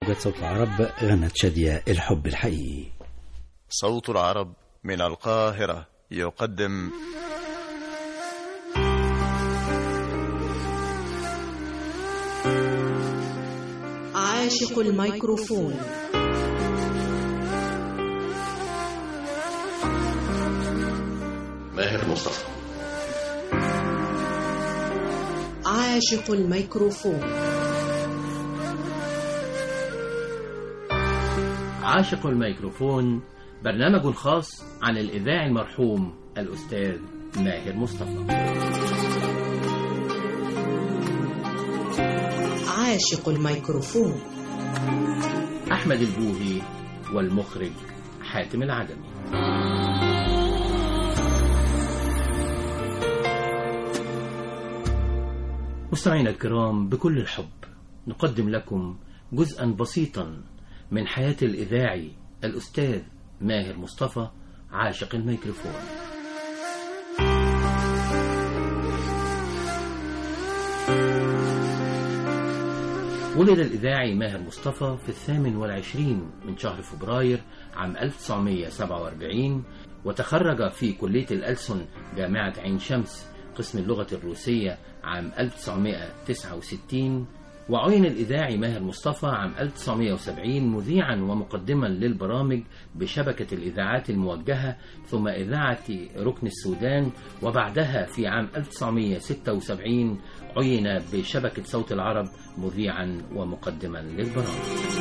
موجات صوت العرب غنت شادية الحب الحقيقي صوت العرب من القاهرة يقدم عاشق الميكروفون ماهر مصطفى عاشق الميكروفون عاشق الميكروفون برنامج خاص عن الإذاعي المرحوم الأستاذ ماهر مصطفى عاشق الميكروفون أحمد البوهي والمخرج حاتم العجمي مستمعينا الكرام بكل الحب نقدم لكم جزءا بسيطا من حياة الإذاعي الأستاذ ماهر مصطفى عاشق الميكروفون ولد الإذاعي ماهر مصطفى في الثامن والعشرين من شهر فبراير عام 1947 وتخرج في كلية الألسن جامعة عين شمس قسم اللغة الروسية عام 1969 وعين الإذاعي ماهر مصطفى عام 1970 مذيعا ومقدما للبرامج بشبكة الإذاعات الموجهة ثم إذاعة ركن السودان وبعدها في عام 1976 عين بشبكة صوت العرب مذيعا ومقدما للبرامج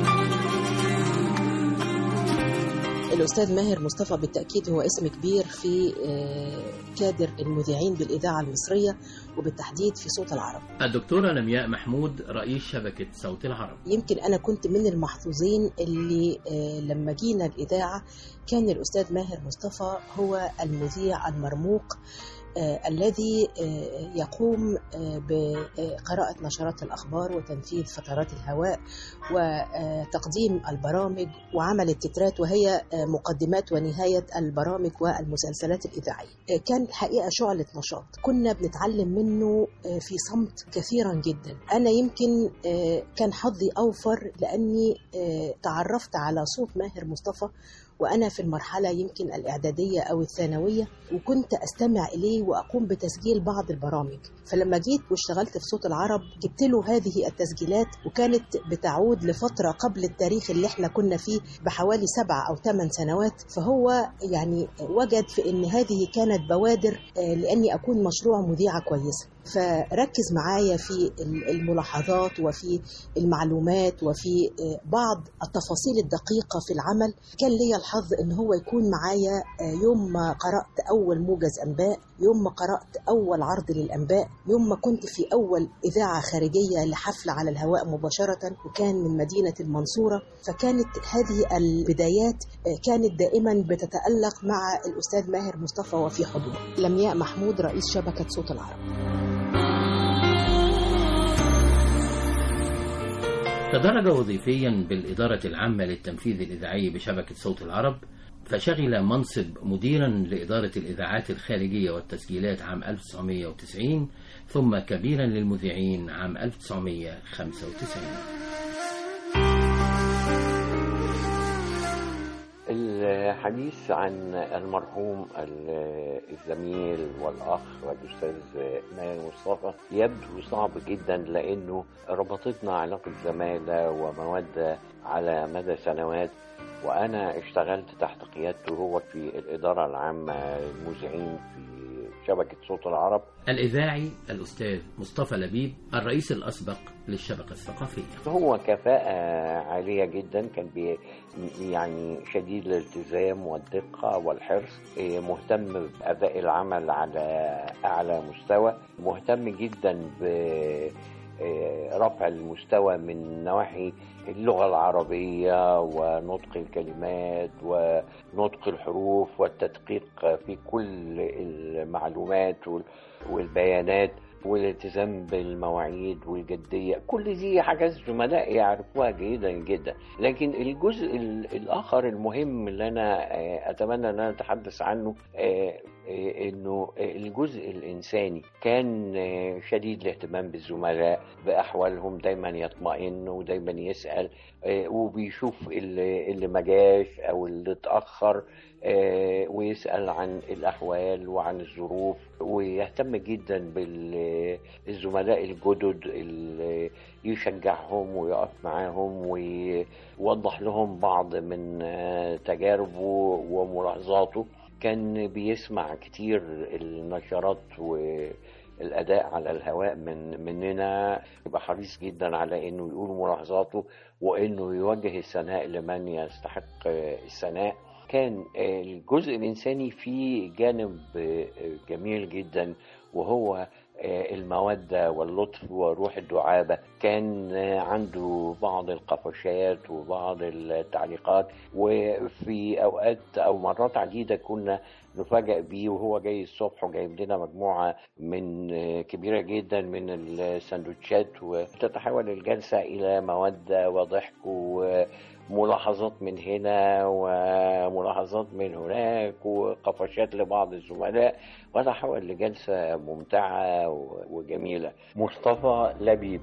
الأستاذ ماهر مصطفى بالتأكيد هو اسم كبير في كادر المذيعين بالإذاعة المصرية وبالتحديد في صوت العرب الدكتورة لمياء محمود رئيس شبكة صوت العرب يمكن أنا كنت من المحظوظين اللي لما جينا الإذاعة كان الأستاذ ماهر مصطفى هو المذيع المرموق آه الذي آه يقوم آه بقراءة نشرات الأخبار وتنفيذ فترات الهواء وتقديم البرامج وعمل التترات وهي مقدمات ونهاية البرامج والمسلسلات الإذاعية كان الحقيقة شعلة نشاط كنا بنتعلم منه في صمت كثيرا جدا أنا يمكن كان حظي أوفر لأني تعرفت على صوت ماهر مصطفى وأنا في المرحلة يمكن الإعدادية أو الثانوية وكنت أستمع إليه وأقوم بتسجيل بعض البرامج فلما جيت واشتغلت في صوت العرب جبت له هذه التسجيلات وكانت بتعود لفترة قبل التاريخ اللي احنا كنا فيه بحوالي سبع أو ثمان سنوات فهو يعني وجد في أن هذه كانت بوادر لأني أكون مشروع مذيعة كويسة فركز معايا في الملاحظات وفي المعلومات وفي بعض التفاصيل الدقيقة في العمل كان لي الحظ ان هو يكون معايا يوم ما قرأت أول موجز أنباء يوم ما قرأت أول عرض للأنباء يوم ما كنت في أول إذاعة خارجية لحفل على الهواء مباشرة وكان من مدينة المنصورة فكانت هذه البدايات كانت دائما بتتألق مع الأستاذ ماهر مصطفى وفي حضور لمياء محمود رئيس شبكة صوت العرب تدرج وظيفيا بالإدارة العامة للتنفيذ الإذاعي بشبكة صوت العرب فشغل منصب مديرا لإدارة الإذاعات الخارجية والتسجيلات عام 1990 ثم كبيرا للمذيعين عام 1995 الحديث عن المرحوم الزميل والأخ والأستاذ ماهر مصطفى يبدو صعب جدا لأنه ربطتنا علاقة زمالة ومودة على مدى سنوات وأنا اشتغلت تحت قيادته هو في الإدارة العامة للمذيعين في شبكة صوت العرب الإذاعي الأستاذ مصطفى لبيب الرئيس الأسبق للشبكة الثقافية هو كفاءة عالية جدا كان بي يعني شديد الالتزام والدقة والحرص مهتم بأداء العمل على أعلى مستوى مهتم جدا ب رفع المستوى من نواحي اللغة العربية ونطق الكلمات ونطق الحروف والتدقيق في كل المعلومات والبيانات والالتزام بالمواعيد والجدية كل دي حاجات زملاء يعرفوها جيدا جدا لكن الجزء الآخر المهم اللي أنا أتمنى أن أنا أتحدث عنه انه الجزء الانساني كان شديد الاهتمام بالزملاء باحوالهم دايما يطمئن ودايما يسال آه، وبيشوف اللي اللي ما جاش او اللي اتاخر آه، ويسال عن الاحوال وعن الظروف ويهتم جدا بالزملاء الجدد اللي يشجعهم ويقف معاهم ويوضح لهم بعض من آه، تجاربه وملاحظاته كان بيسمع كتير النشرات والأداء على الهواء من مننا يبقى حريص جدا على إنه يقول ملاحظاته وإنه يوجه الثناء لمن يستحق الثناء كان الجزء الإنساني فيه جانب جميل جدا وهو المودة واللطف وروح الدعابة كان عنده بعض القفشات وبعض التعليقات وفي أوقات أو مرات عديدة كنا نفاجأ بيه وهو جاي الصبح وجايب لنا مجموعة من كبيرة جدا من السندوتشات وتتحول الجلسة إلى مودة وضحك وملاحظات من هنا وملاحظات من هناك وقفشات لبعض الزملاء وتحول لجلسة ممتعة وجميلة مصطفى لبيب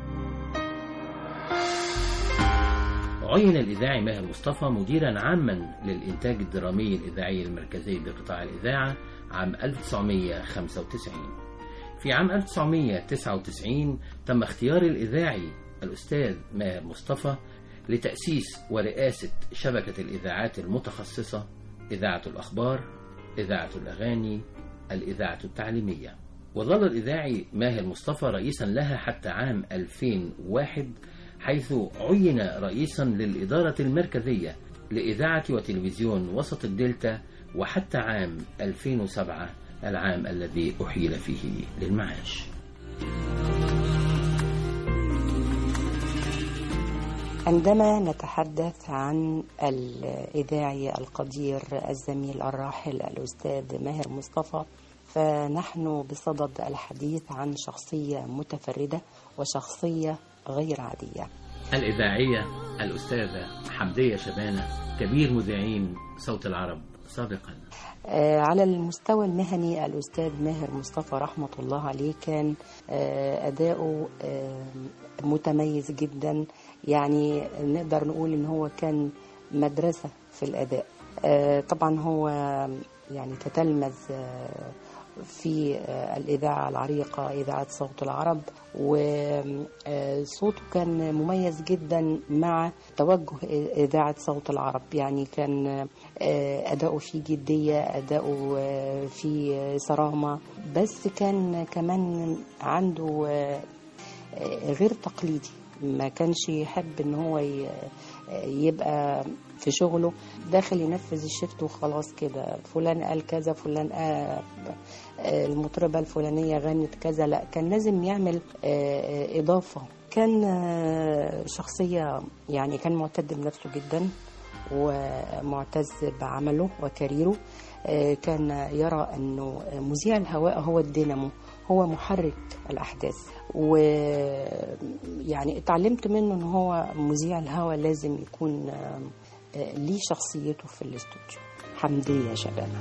عين الإذاعي ماهر مصطفى مديرا عاما للإنتاج الدرامي الإذاعي المركزي بقطاع الإذاعة عام 1995 في عام 1999 تم اختيار الإذاعي الأستاذ ماهر مصطفى لتأسيس ورئاسة شبكة الإذاعات المتخصصة إذاعة الأخبار إذاعة الأغاني الإذاعة التعليمية وظل الإذاعي ماهر مصطفى رئيسا لها حتى عام 2001 حيث عين رئيسا للإدارة المركزية لإذاعة وتلفزيون وسط الدلتا وحتى عام 2007 العام الذي أحيل فيه للمعاش عندما نتحدث عن الإذاعي القدير الزميل الراحل الأستاذ ماهر مصطفى فنحن بصدد الحديث عن شخصية متفردة وشخصية غير عادية الإذاعية الأستاذة حمدية شبانة كبير مذيعين صوت العرب سابقا آه، على المستوى المهني الأستاذ ماهر مصطفى رحمة الله عليه كان آه، أداؤه آه، متميز جدا يعني نقدر نقول إن هو كان مدرسة في الأداء آه، طبعا هو يعني تتلمذ آه، في آه، الإذاعة العريقة إذاعة صوت العرب وصوته كان مميز جدا مع توجه إذاعة صوت العرب يعني كان آه، أداؤه فيه جدية أداؤه آه، فيه صرامة بس كان كمان عنده آه، آه، غير تقليدي ما كانش يحب ان هو ي- يبقى في شغله داخل ينفذ الشفت وخلاص كده فلان قال كذا فلان قال المطربة الفلانية غنت كذا لا كان لازم يعمل آه، آه، إضافة كان آه، شخصية يعني كان معتد بنفسه جدا ومعتز بعمله وكاريره آه، كان يرى أنه مذيع الهواء هو الدينامو هو محرك الأحداث ويعني اتعلمت منه أن هو مذيع الهواء لازم يكون آه، آه، ليه شخصيته في الاستوديو حمدية شبانة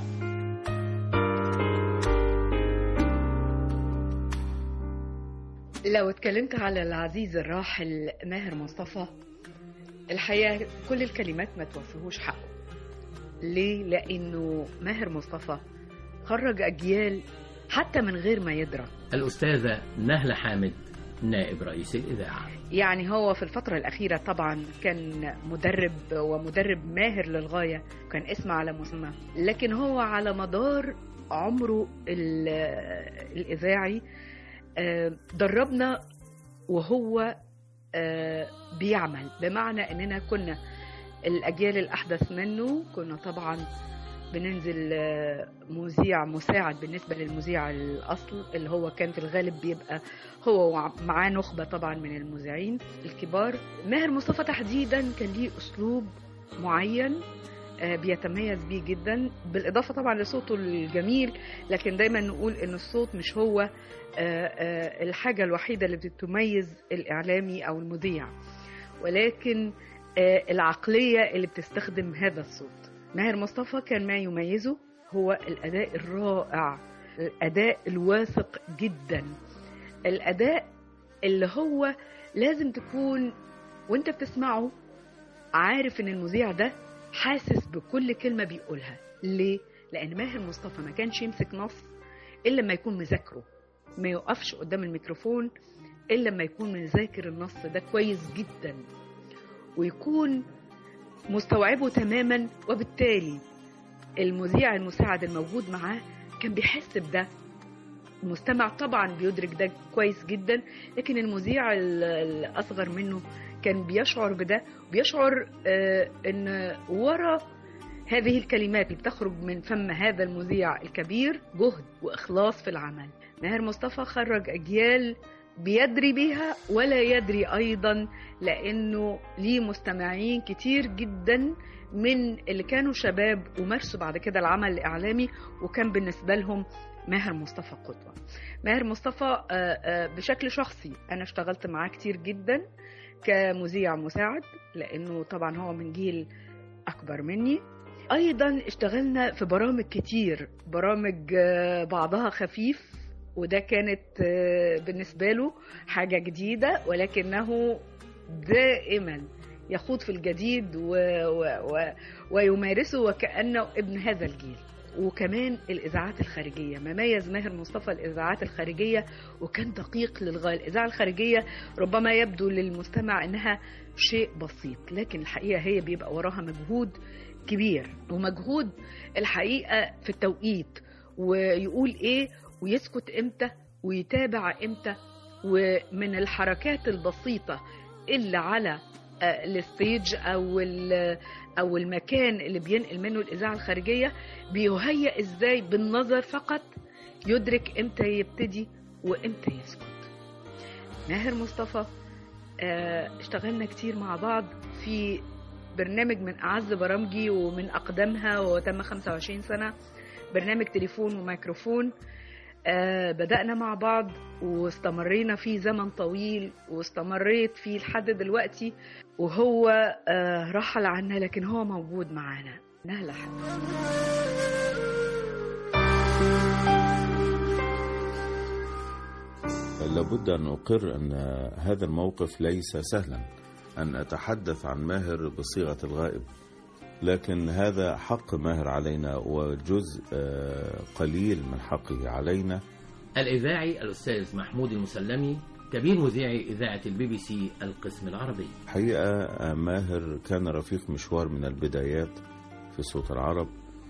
لو اتكلمت على العزيز الراحل ماهر مصطفى الحقيقة كل الكلمات ما توفيهوش حقه ليه؟ لأنه ماهر مصطفى خرج أجيال حتى من غير ما يدرك الأستاذة نهلة حامد نائب رئيس الإذاعة يعني هو في الفترة الأخيرة طبعا كان مدرب ومدرب ماهر للغاية كان اسم على مسمى لكن هو على مدار عمره ال- الإذاعي آه، دربنا وهو آه، بيعمل بمعنى اننا كنا الاجيال الاحدث منه كنا طبعا بننزل آه، مذيع مساعد بالنسبه للمذيع الاصل اللي هو كان في الغالب بيبقى هو ومعاه نخبه طبعا من المذيعين الكبار ماهر مصطفى تحديدا كان ليه اسلوب معين آه، بيتميز بيه جدا بالاضافه طبعا لصوته الجميل لكن دايما نقول ان الصوت مش هو آه، آه، الحاجه الوحيده اللي بتميز الاعلامي او المذيع ولكن آه، العقليه اللي بتستخدم هذا الصوت ماهر مصطفى كان ما يميزه هو الاداء الرائع الاداء الواثق جدا الاداء اللي هو لازم تكون وانت بتسمعه عارف ان المذيع ده حاسس بكل كلمة بيقولها ليه؟ لأن ماهر مصطفى ما كانش يمسك نص إلا لما يكون مذاكره ما يقفش قدام الميكروفون إلا لما يكون مذاكر النص ده كويس جدا ويكون مستوعبه تماما وبالتالي المذيع المساعد الموجود معاه كان بيحس بده المستمع طبعا بيدرك ده كويس جدا لكن المذيع ال- الأصغر منه كان بيشعر بده بيشعر آه، ان ورا هذه الكلمات اللي بتخرج من فم هذا المذيع الكبير جهد واخلاص في العمل ماهر مصطفى خرج اجيال بيدري بيها ولا يدري ايضا لانه ليه مستمعين كتير جدا من اللي كانوا شباب ومارسوا بعد كده العمل الاعلامي وكان بالنسبه لهم ماهر مصطفى قدوه ماهر مصطفى آه، آه، بشكل شخصي انا اشتغلت معاه كتير جدا كمذيع مساعد لانه طبعا هو من جيل اكبر مني ايضا اشتغلنا في برامج كتير برامج آه، بعضها خفيف وده كانت آه، بالنسبه له حاجه جديده ولكنه دائما يخوض في الجديد و... و... و... ويمارسه وكانه ابن هذا الجيل وكمان الاذاعات الخارجيه مميز ماهر مصطفى الاذاعات الخارجيه وكان دقيق للغايه الاذاعه الخارجيه ربما يبدو للمستمع انها شيء بسيط لكن الحقيقه هي بيبقى وراها مجهود كبير ومجهود الحقيقه في التوقيت ويقول ايه ويسكت امتى ويتابع امتى ومن الحركات البسيطه اللي على آه، الستيج او ال- او المكان اللي بينقل منه الاذاعه الخارجيه بيهيئ ازاي بالنظر فقط يدرك امتى يبتدي وامتى يسكت ماهر مصطفى آه، اشتغلنا كتير مع بعض في برنامج من اعز برامجي ومن اقدمها وتم 25 سنه برنامج تليفون وميكروفون آه، بدأنا مع بعض واستمرينا فيه زمن طويل واستمريت فيه لحد دلوقتي وهو آه، رحل عنا لكن هو موجود معانا نهلة حبيبي لابد أن أقر أن هذا الموقف ليس سهلا أن أتحدث عن ماهر بصيغة الغائب لكن هذا حق ماهر علينا وجزء آه، قليل من حقه علينا الإذاعي الأستاذ محمود المسلمي كبير مذيعي إذاعة البي بي سي القسم العربي حقيقة آه، ماهر كان رفيق مشوار من البدايات في صوت العرب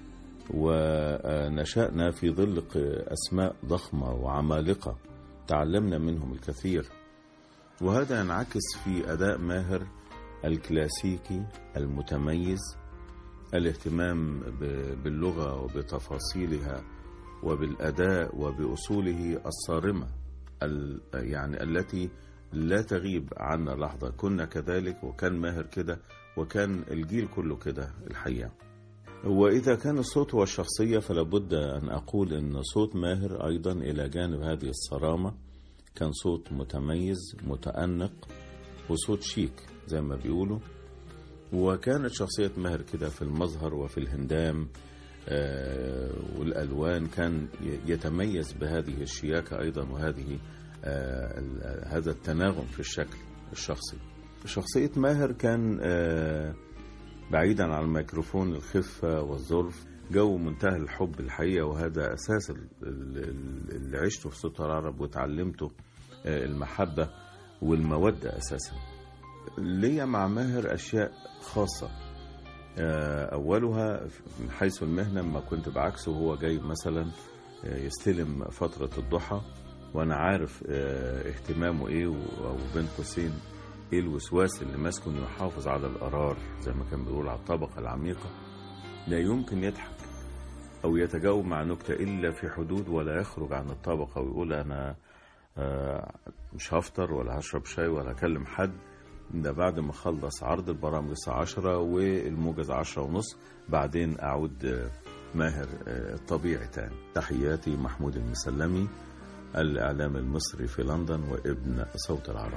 ونشأنا في ظل ق- أسماء ضخمة وعمالقة تعلمنا منهم الكثير وهذا ينعكس في أداء ماهر الكلاسيكي المتميز الاهتمام ب- باللغة وبتفاصيلها وبالأداء وبأصوله الصارمة ال- يعني التي لا تغيب عنا لحظة كنا كذلك وكان ماهر كده وكان الجيل كله كده الحقيقة وإذا كان الصوت هو الشخصية فلا بد أن أقول أن صوت ماهر أيضا إلى جانب هذه الصرامة كان صوت متميز متأنق وصوت شيك زي ما بيقولوا وكانت شخصية ماهر كده في المظهر وفي الهندام آه، والألوان كان ي- يتميز بهذه الشياكة أيضا وهذه آه، ال- هذا التناغم في الشكل الشخصي شخصية ماهر كان آه، بعيدا عن الميكروفون الخفة والظرف جو منتهى الحب الحقيقة وهذا أساس ال- ال- اللي عشته في صوت العرب وتعلمته آه، المحبة والمودة أساسا ليا مع ماهر أشياء خاصة آه، أولها من حيث المهنة ما كنت بعكسه وهو جاي مثلا آه، يستلم فترة الضحى وأنا عارف آه، اهتمامه إيه و- أو بين قوسين إيه الوسواس اللي ماسكه إنه يحافظ على القرار زي ما كان بيقول على الطبقة العميقة لا يمكن يضحك أو يتجاوب مع نكتة إلا في حدود ولا يخرج عن الطبقة ويقول أنا آه، مش هفطر ولا هشرب شاي ولا هكلم حد ده بعد ما اخلص عرض البرامج الساعة 10 والموجز 10 ونص بعدين اعود آه، ماهر آه، الطبيعي تاني تحياتي محمود المسلمي الاعلام المصري في لندن وابن صوت العرب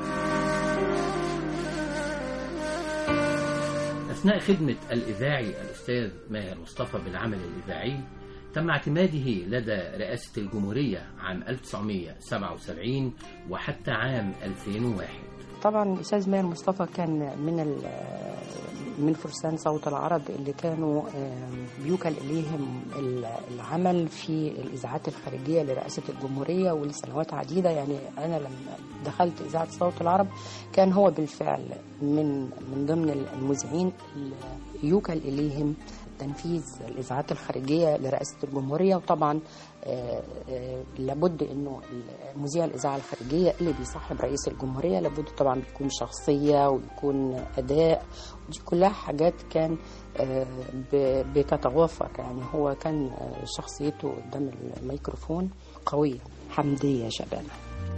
أثناء خدمة الإذاعي الأستاذ ماهر مصطفى بالعمل الإذاعي تم اعتماده لدى رئاسة الجمهورية عام 1977 وحتى عام 2001 طبعا الاستاذ ماهر مصطفى كان من ال- من فرسان صوت العرب اللي كانوا بيوكل إليهم العمل في الإذاعات الخارجية لرئاسة الجمهورية ولسنوات عديدة يعني أنا لما دخلت إذاعة صوت العرب كان هو بالفعل من من ضمن المذيعين اللي يوكل إليهم تنفيذ الإذاعات الخارجية لرئاسة الجمهورية وطبعا لابد انه مذيع الاذاعه الخارجيه اللي بيصاحب رئيس الجمهوريه لابد طبعا بيكون شخصيه ويكون اداء دي كلها حاجات كان بتتوافق يعني هو كان شخصيته قدام الميكروفون قويه حمديه شبانه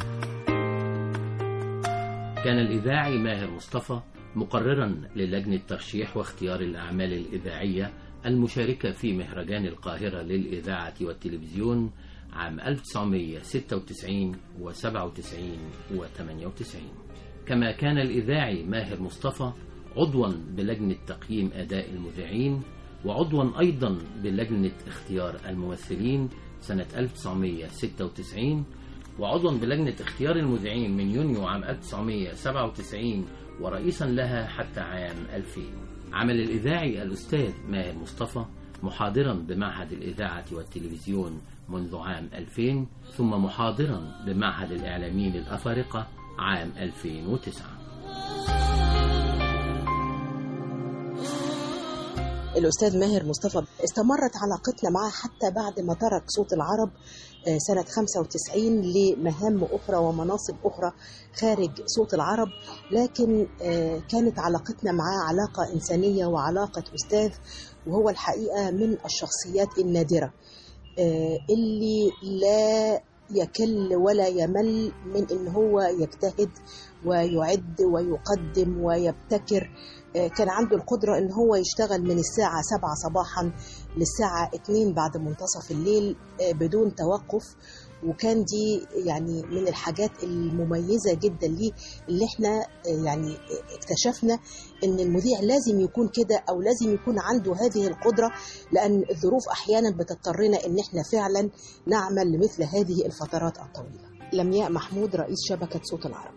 كان الاذاعي ماهر مصطفى مقررا للجنه ترشيح واختيار الاعمال الاذاعيه المشاركة في مهرجان القاهرة للإذاعة والتلفزيون عام 1996 و 97 و 98 كما كان الإذاعي ماهر مصطفى عضوا بلجنة تقييم أداء المذيعين وعضوا أيضا بلجنة اختيار الممثلين سنة 1996 وعضوا بلجنة اختيار المذيعين من يونيو عام 1997 ورئيسا لها حتى عام 2000 عمل الإذاعي الأستاذ ماهر مصطفى محاضرا بمعهد الإذاعة والتلفزيون منذ عام 2000 ثم محاضرا بمعهد الإعلاميين الأفارقة عام 2009 الأستاذ ماهر مصطفى استمرت علاقتنا معه حتى بعد ما ترك صوت العرب سنة 95 لمهام أخرى ومناصب أخرى خارج صوت العرب لكن كانت علاقتنا معاه علاقة إنسانية وعلاقة أستاذ وهو الحقيقة من الشخصيات النادرة اللي لا يكل ولا يمل من ان هو يجتهد ويعد ويقدم ويبتكر كان عنده القدرة ان هو يشتغل من الساعة 7 صباحا للساعة 2 بعد منتصف الليل بدون توقف وكان دي يعني من الحاجات المميزة جدا ليه اللي احنا يعني اكتشفنا ان المذيع لازم يكون كده او لازم يكون عنده هذه القدرة لان الظروف احيانا بتضطرنا ان احنا فعلا نعمل لمثل هذه الفترات الطويلة لمياء محمود رئيس شبكة صوت العرب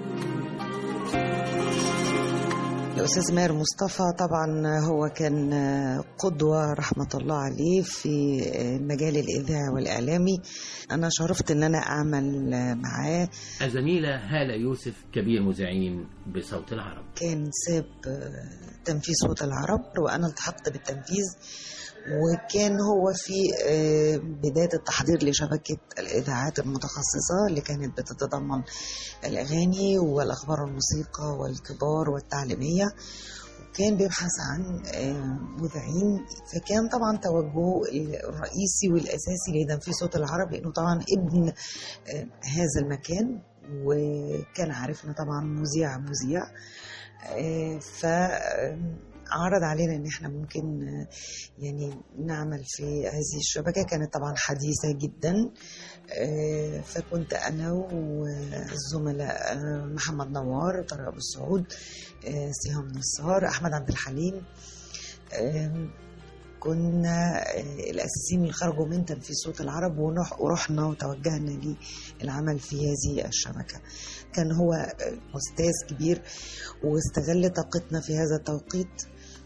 الأستاذ ماهر مصطفى طبعا هو كان قدوة رحمة الله عليه في المجال الإذاعي والإعلامي أنا شرفت أن أنا أعمل معاه الزميلة هالة يوسف كبير مذيعين بصوت العرب كان ساب تنفيذ صوت العرب وأنا التحقت بالتنفيذ وكان هو في بداية التحضير لشبكة الإذاعات المتخصصة اللي كانت بتتضمن الأغاني والأخبار والموسيقى والكبار والتعليمية وكان بيبحث عن مذيعين فكان طبعا توجهه الرئيسي والأساسي لتنفيذ صوت العرب لأنه طبعا ابن هذا المكان وكان عارفنا طبعا مذيع مذيع ف عرض علينا ان احنا ممكن يعني نعمل في هذه الشبكه كانت طبعا حديثه جدا فكنت انا والزملاء محمد نوار طارق ابو السعود سهام نصار احمد عبد الحليم كنا الاساسيين اللي خرجوا من تنفيذ صوت العرب ورحنا وتوجهنا للعمل في هذه الشبكه كان هو استاذ كبير واستغل طاقتنا في هذا التوقيت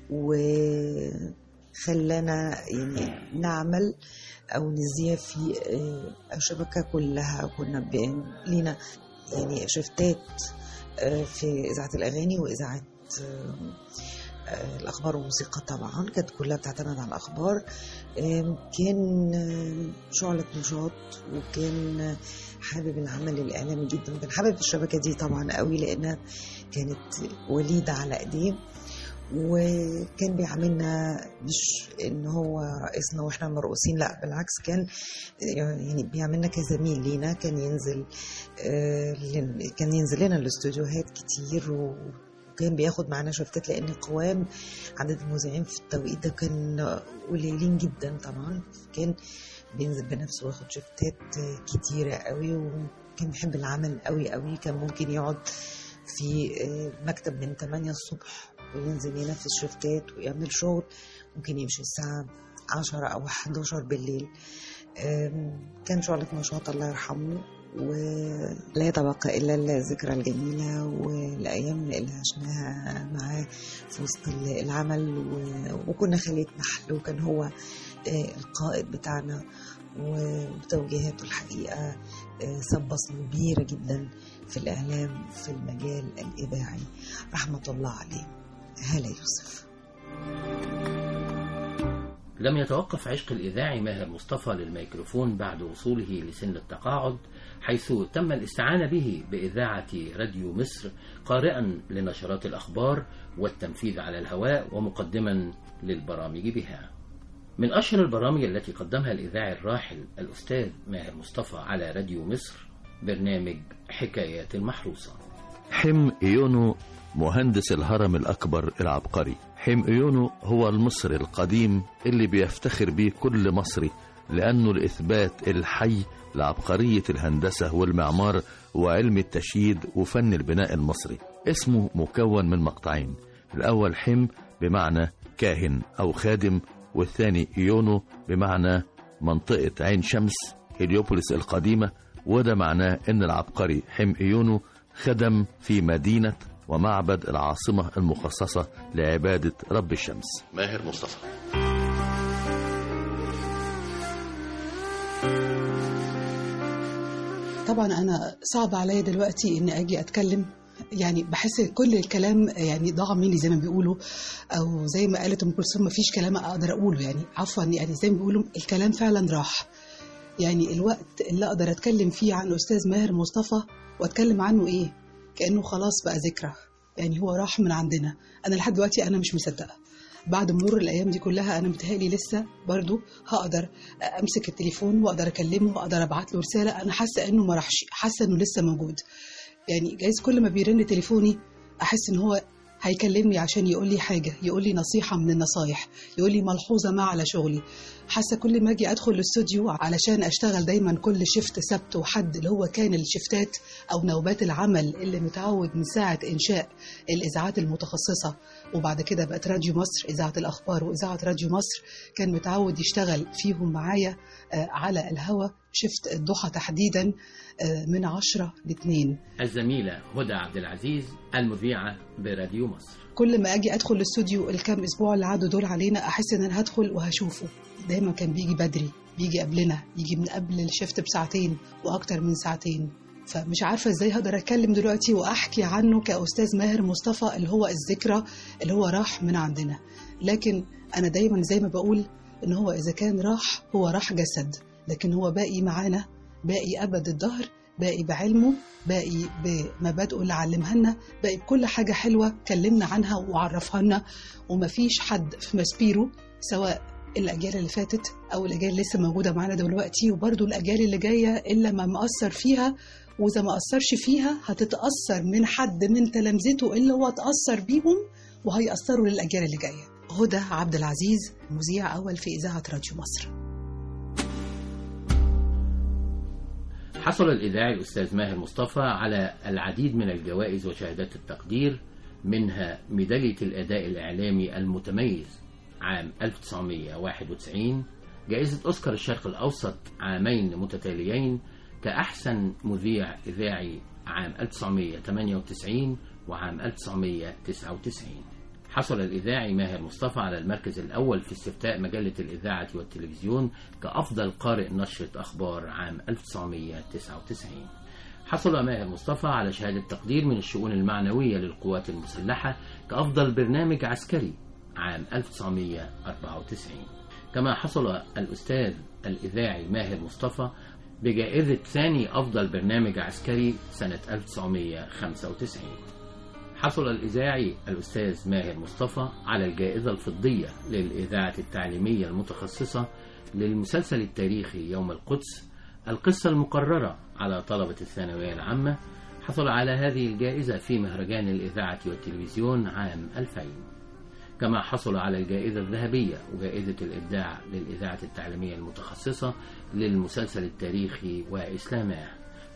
وخلانا يعني نعمل او نذيع في الشبكه كلها كنا لينا يعني شفتات في اذاعه الاغاني واذاعه الاخبار والموسيقى طبعا كانت كلها بتعتمد على الاخبار كان شعلة نشاط وكان حابب العمل الاعلامي جدا وكان حابب الشبكه دي طبعا قوي لانها كانت وليده على ايديه وكان بيعاملنا مش ان هو رئيسنا واحنا مرؤوسين لا بالعكس كان يعني بيعاملنا كزميل لينا كان ينزل كان ينزل لنا الاستوديوهات كتير وكان بياخد معانا شفتات لان قوام عدد المذيعين في التوقيت ده كان قليلين جدا طبعا كان بينزل بنفسه وياخد شفتات كتيره قوي وكان بيحب العمل قوي قوي كان ممكن يقعد في مكتب من 8 الصبح وينزل ينفذ شفتات ويعمل شغل ممكن يمشي الساعة 10 أو 11 بالليل كان شعلة نشاط الله يرحمه ولا يتبقى إلا الذكرى الجميلة والأيام اللي عشناها معاه في وسط العمل و- وكنا خلية نحل وكان هو آه، القائد بتاعنا وتوجيهاته الحقيقة آه، ساب بصمة كبيرة جدا في الإعلام في المجال الإذاعي رحمة الله عليه هلا يوسف لم يتوقف عشق الإذاعي ماهر مصطفى للميكروفون بعد وصوله لسن التقاعد حيث تم الاستعانة به بإذاعة راديو مصر قارئا لنشرات الأخبار والتنفيذ على الهواء ومقدما للبرامج بها من أشهر البرامج التي قدمها الإذاعي الراحل الأستاذ ماهر مصطفى على راديو مصر برنامج حكايات المحروسة حم إيونو مهندس الهرم الأكبر العبقري حم إيونو هو المصري القديم اللي بيفتخر بيه كل مصري لأنه الإثبات الحي لعبقرية الهندسة والمعمار وعلم التشييد وفن البناء المصري اسمه مكون من مقطعين الأول حم بمعنى كاهن أو خادم والثاني إيونو بمعنى منطقة عين شمس هليوبوليس القديمة وده معناه إن العبقري حم إيونو خدم في مدينة ومعبد العاصمة المخصصة لعبادة رب الشمس ماهر مصطفى طبعا انا صعب عليا دلوقتي اني اجي اتكلم يعني بحس كل الكلام يعني ضاع مني زي ما بيقولوا او زي ما قالت ام كلثوم مفيش كلام اقدر اقوله يعني عفوا يعني زي ما بيقولوا الكلام فعلا راح يعني الوقت اللي اقدر اتكلم فيه عن استاذ ماهر مصطفى واتكلم عنه ايه كانه خلاص بقى ذكرى يعني هو راح من عندنا انا لحد دلوقتي انا مش مصدقه بعد مرور الايام دي كلها انا متهيألي لسه برضو هقدر امسك التليفون واقدر اكلمه واقدر ابعت له رساله انا حاسه انه ما راحش حاسه انه لسه موجود يعني جايز كل ما بيرن تليفوني احس ان هو هيكلمني عشان يقول لي حاجه يقول لي نصيحه من النصايح يقول لي ملحوظه ما على شغلي حاسه كل ما اجي ادخل الاستوديو علشان اشتغل دايما كل شيفت سبت وحد اللي هو كان الشفتات او نوبات العمل اللي متعود من ساعه انشاء الاذاعات المتخصصه وبعد كده بقت راديو مصر اذاعه الاخبار واذاعه راديو مصر كان متعود يشتغل فيهم معايا آه، على الهوا شفت الضحى تحديدا آه، من عشرة لاثنين الزميلة هدى عبد العزيز المذيعة براديو مصر كل ما اجي ادخل الاستوديو الكام اسبوع اللي عدوا دول علينا احس ان انا هدخل وهشوفه دايما كان بيجي بدري بيجي قبلنا يجي من قبل الشفت بساعتين واكتر من ساعتين فمش عارفه ازاي هقدر اتكلم دلوقتي واحكي عنه كاستاذ ماهر مصطفى اللي هو الذكرى اللي هو راح من عندنا لكن انا دايما زي ما بقول ان هو اذا كان راح هو راح جسد لكن هو باقي معانا باقي ابد الدهر باقي بعلمه باقي بمبادئه اللي علمها لنا باقي بكل حاجه حلوه كلمنا عنها وعرفها لنا ومفيش حد في مسبيرو سواء الاجيال اللي فاتت او الاجيال اللي لسه موجوده معانا دلوقتي وبرضو الاجيال اللي جايه الا ما مأثر فيها واذا ما اثرش فيها هتتاثر من حد من تلامذته اللي هو اتاثر بيهم وهيأثروا للاجيال اللي جايه هدى عبد العزيز مذيع اول في اذاعه راديو مصر حصل الإذاعي الأستاذ ماهر مصطفى على العديد من الجوائز وشهادات التقدير منها ميدالية الأداء الإعلامي المتميز عام 1991 جائزة أوسكار الشرق الأوسط عامين متتاليين كأحسن مذيع إذاعي عام 1998 وعام 1999 حصل الإذاعي ماهر مصطفى على المركز الأول في استفتاء مجلة الإذاعة والتلفزيون كأفضل قارئ نشرة أخبار عام 1999 حصل ماهر مصطفى على شهادة تقدير من الشؤون المعنوية للقوات المسلحة كأفضل برنامج عسكري عام 1994 كما حصل الأستاذ الإذاعي ماهر مصطفى بجائزة ثاني أفضل برنامج عسكري سنة 1995 حصل الإذاعي الأستاذ ماهر مصطفى على الجائزة الفضية للإذاعة التعليمية المتخصصة للمسلسل التاريخي يوم القدس القصة المقررة على طلبة الثانوية العامة حصل على هذه الجائزة في مهرجان الإذاعة والتلفزيون عام 2000 كما حصل على الجائزة الذهبية وجائزة الإبداع للإذاعة التعليمية المتخصصة للمسلسل التاريخي وإسلاماه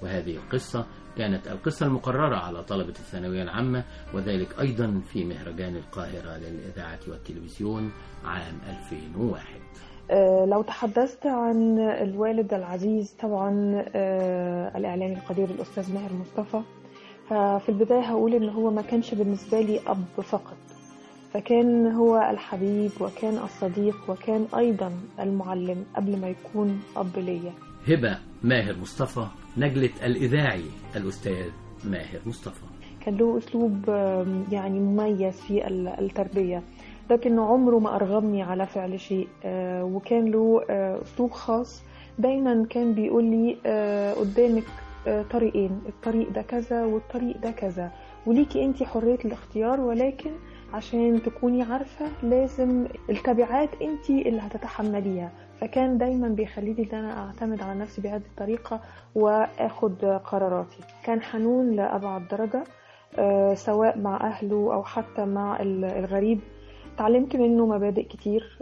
وهذه القصة كانت القصة المقررة على طلبة الثانوية العامة وذلك أيضا في مهرجان القاهرة للإذاعة والتلفزيون عام 2001 آه، لو تحدثت عن الوالد العزيز طبعا آه، الإعلامي القدير الأستاذ ماهر مصطفى ففي البداية هقول إن هو ما كانش بالنسبة لي أب فقط فكان هو الحبيب وكان الصديق وكان أيضا المعلم قبل ما يكون أب ليا هبة ماهر مصطفى نجلة الإذاعي الأستاذ ماهر مصطفى كان له أسلوب آم، يعني مميز في ال- التربية لكن عمره ما أرغمني على فعل شيء آه، وكان له آه، أسلوب خاص دايما كان بيقول لي آه، قدامك آه، طريقين الطريق ده كذا والطريق ده كذا وليكي انت حرية الاختيار ولكن عشان تكوني عارفة لازم التبعات انت اللي هتتحمليها فكان دايما بيخليني ان انا اعتمد على نفسي بهذه الطريقة واخد قراراتي كان حنون لأبعد درجة آه، سواء مع أهله أو حتى مع ال- الغريب تعلمت منه مبادئ كتير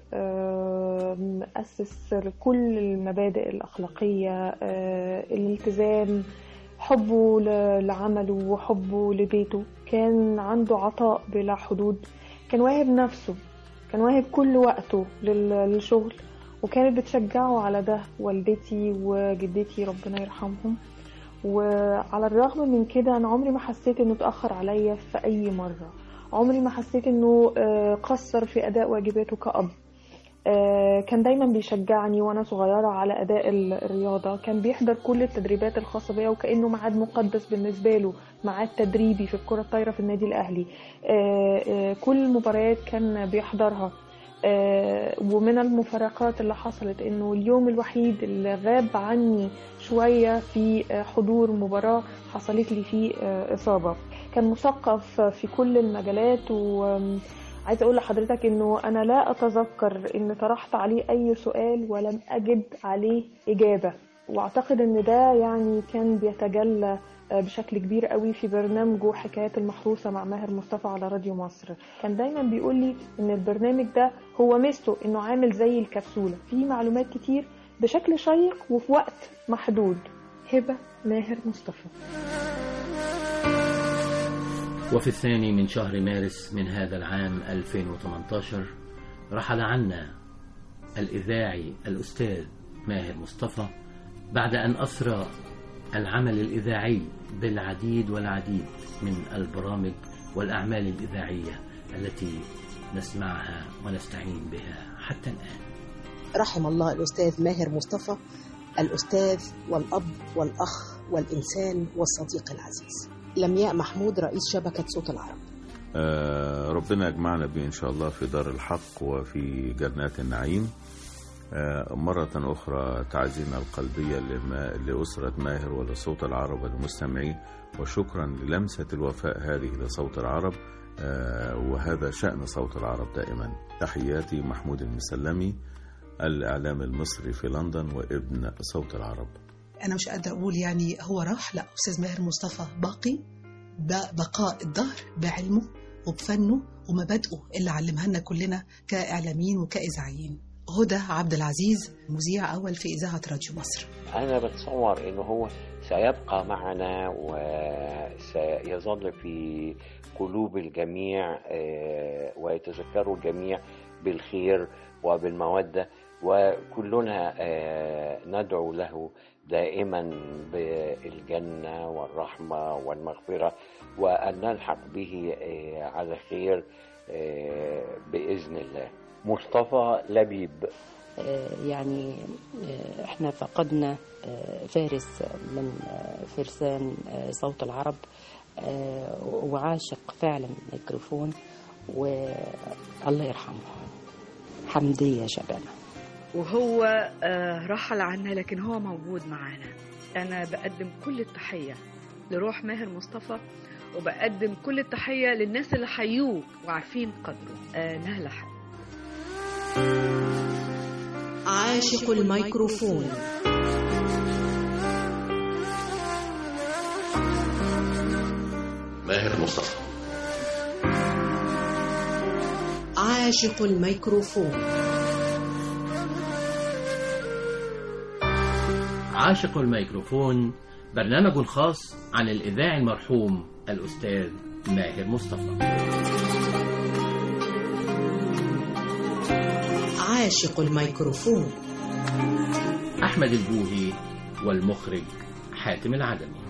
آه، أسس كل المبادئ الأخلاقية آه، الالتزام حبه ل- لعمله وحبه لبيته كان عنده عطاء بلا حدود كان واهب نفسه كان واهب كل وقته لل- للشغل وكانت بتشجعه على ده والدتي وجدتي ربنا يرحمهم وعلى الرغم من كده انا عمري ما حسيت انه اتاخر عليا في اي مره عمري ما حسيت انه آه، قصر في اداء واجباته كأب آه، كان دايما بيشجعني وانا صغيره على اداء ال- الرياضه كان بيحضر كل التدريبات الخاصه بيا وكانه ميعاد مقدس بالنسبه له ميعاد تدريبي في الكره الطايره في النادي الاهلي آه، آه، كل المباريات كان بيحضرها آه، ومن المفارقات اللي حصلت انه اليوم الوحيد اللي غاب عني شويه في آه، حضور مباراه حصلت لي فيه آه، اصابه كان مثقف في كل المجالات وعايزه اقول لحضرتك انه انا لا اتذكر ان طرحت عليه اي سؤال ولم اجد عليه اجابه واعتقد ان ده يعني كان بيتجلى آه، بشكل كبير قوي في برنامجه حكايات المحروسه مع ماهر مصطفى على راديو مصر كان دايما بيقول لي ان البرنامج ده هو ميزته انه عامل زي الكبسوله فيه معلومات كتير بشكل شيق وفي وقت محدود هبه ماهر مصطفى وفي الثاني من شهر مارس من هذا العام 2018 رحل عنا الإذاعي الأستاذ ماهر مصطفى بعد أن أسرى العمل الإذاعي بالعديد والعديد من البرامج والأعمال الإذاعية التي نسمعها ونستعين بها حتى الآن رحم الله الأستاذ ماهر مصطفى الأستاذ والأب والأخ والإنسان والصديق العزيز لمياء محمود رئيس شبكة صوت العرب آه، ربنا يجمعنا به إن شاء الله في دار الحق وفي جنات النعيم آه، مرة أخرى تعزينا القلبية لما- لأسرة ماهر ولصوت العرب والمستمعين وشكرا للمسة الوفاء هذه لصوت العرب آه، وهذا شأن صوت العرب دائما تحياتي محمود المسلمي الإعلام المصري في لندن وابن صوت العرب انا مش قادره اقول يعني هو راح لا استاذ ماهر مصطفى باقي ب- بقاء الدهر بعلمه وبفنه ومبادئه اللي علمها لنا كلنا كاعلاميين وكاذاعيين هدى عبد العزيز مذيع اول في اذاعه راديو مصر أنا بتصور إنه هو سيبقى معنا وسيظل في قلوب الجميع آه، ويتذكره الجميع بالخير وبالمودة وكلنا آه، ندعو له دائما بالجنة والرحمة والمغفرة وأن نلحق به آه، على خير آه، بإذن الله مصطفى لبيب آه، يعني آه، احنا فقدنا آه، فارس من آه، فرسان آه، صوت العرب آه، وعاشق فعلا الميكروفون والله يرحمه حمدية شبانة وهو آه، رحل عنا لكن هو موجود معانا أنا بقدم كل التحية لروح ماهر مصطفى وبقدم كل التحية للناس اللي حيوه وعارفين قدره آه نهلة حق عاشق الميكروفون ماهر مصطفى عاشق الميكروفون عاشق الميكروفون برنامج خاص عن الإذاعي المرحوم الأستاذ ماهر مصطفى عاشق الميكروفون أحمد البوهي والمخرج حاتم العدمي